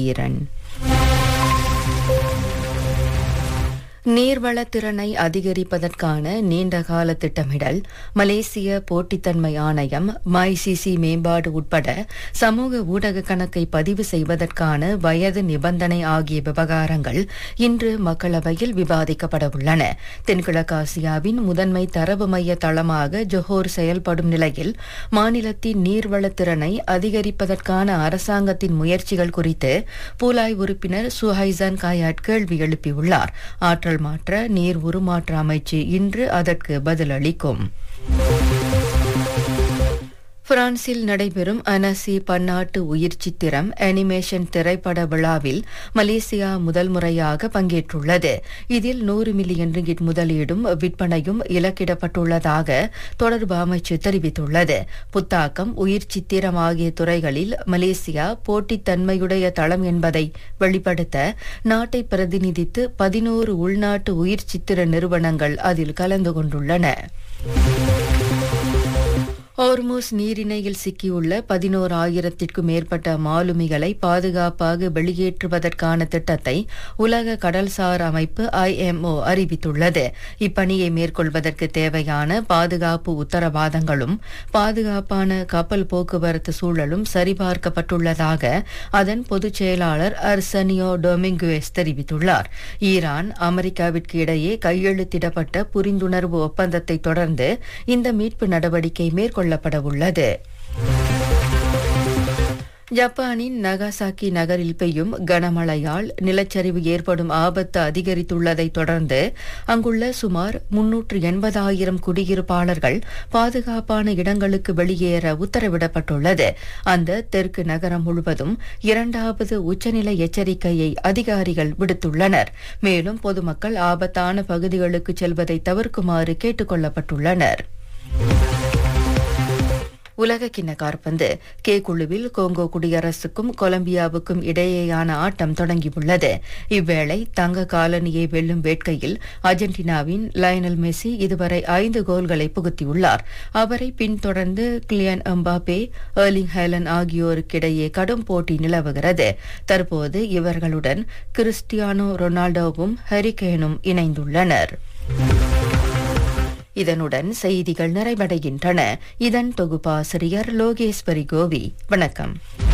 நவீரன் நீர்வள திறனை அதிகரிப்பதற்கான நீண்டகால திட்டமிடல் மலேசிய போட்டித்தன்மை ஆணையம் மைசிசி மேம்பாடு உட்பட சமூக ஊடக கணக்கை பதிவு செய்வதற்கான வயது நிபந்தனை ஆகிய விவகாரங்கள் இன்று மக்களவையில் விவாதிக்கப்பட உள்ளன தென்கிழக்காசியாவின் முதன்மை தரவு மைய தளமாக ஜொஹோர் செயல்படும் நிலையில் மாநிலத்தின் நீர்வள திறனை அதிகரிப்பதற்கான அரசாங்கத்தின் முயற்சிகள் குறித்து பூலாய் உறுப்பினர் சுஹைசான் காயாட் கேள்வி எழுப்பியுள்ளார் ஆற்றல் மாற்ற நீர் உருமாற்ற அமைச்சு இன்று அதற்கு பதிலளிக்கும் பிரான்சில் நடைபெறும் அனசி பன்னாட்டு உயிர் சித்திரம் அனிமேஷன் திரைப்பட விழாவில் மலேசியா முதல் முறையாக பங்கேற்றுள்ளது இதில் நூறு மில்லியன் ரிங்கிட் முதலீடும் விற்பனையும் இலக்கிடப்பட்டுள்ளதாக தொடர்பு அமைச்சு தெரிவித்துள்ளது புத்தாக்கம் உயிர் சித்திரம் ஆகிய துறைகளில் மலேசியா போட்டித்தன்மையுடைய தளம் என்பதை வெளிப்படுத்த நாட்டை பிரதிநிதித்து பதினோரு உள்நாட்டு உயிர் சித்திர நிறுவனங்கள் அதில் கலந்து கொண்டுள்ளன ஹோர்மூஸ் நீரிணையில் சிக்கியுள்ள பதினோரு ஆயிரத்திற்கும் மேற்பட்ட மாலுமிகளை பாதுகாப்பாக வெளியேற்றுவதற்கான திட்டத்தை உலக கடல்சார் அமைப்பு ஐஎம்ஓ அறிவித்துள்ளது இப்பணியை மேற்கொள்வதற்கு தேவையான பாதுகாப்பு உத்தரவாதங்களும் பாதுகாப்பான கப்பல் போக்குவரத்து சூழலும் சரிபார்க்கப்பட்டுள்ளதாக அதன் பொதுச் செயலாளர் அர்சனியோ டொமிங்குவேஸ் தெரிவித்துள்ளார் ஈரான் அமெரிக்காவிற்கு இடையே கையெழுத்திடப்பட்ட புரிந்துணர்வு ஒப்பந்தத்தை தொடர்ந்து இந்த மீட்பு நடவடிக்கை மேற்கொள்ள கொள்ளப்பட உள்ளது ஜப்பானின் நகாசாக்கி நகரில் பெய்யும் கனமழையால் நிலச்சரிவு ஏற்படும் ஆபத்து அதிகரித்துள்ளதை தொடர்ந்து அங்குள்ள சுமார் முன்னூற்று எண்பதாயிரம் குடியிருப்பாளர்கள் பாதுகாப்பான இடங்களுக்கு வெளியேற உத்தரவிடப்பட்டுள்ளது அந்த தெற்கு நகரம் முழுவதும் இரண்டாவது உச்சநிலை எச்சரிக்கையை அதிகாரிகள் விடுத்துள்ளனர் மேலும் பொதுமக்கள் ஆபத்தான பகுதிகளுக்கு செல்வதை தவிர்க்குமாறு கேட்டுக் கொள்ளப்பட்டுள்ளனர் உலக கிண்ண காற்பந்து கே குழுவில் கோங்கோ குடியரசுக்கும் கொலம்பியாவுக்கும் இடையேயான ஆட்டம் தொடங்கியுள்ளது இவ்வேளை தங்க காலனியை வெல்லும் வேட்கையில் அர்ஜென்டினாவின் லயனல் மெஸ்ஸி இதுவரை ஐந்து கோல்களை புகுத்தியுள்ளார் அவரை பின்தொடர்ந்து கிளியன் எம்பாபே ஏர்லிங் ஹைலன் ஆகியோருக்கிடையே கடும் போட்டி நிலவுகிறது தற்போது இவர்களுடன் கிறிஸ்டியானோ ரொனால்டோவும் ஹரிகேனும் இணைந்துள்ளனர் இதனுடன் செய்திகள் நிறைவடைகின்றன இதன் தொகுப்பாசிரியர் லோகேஸ்வரி கோவி வணக்கம்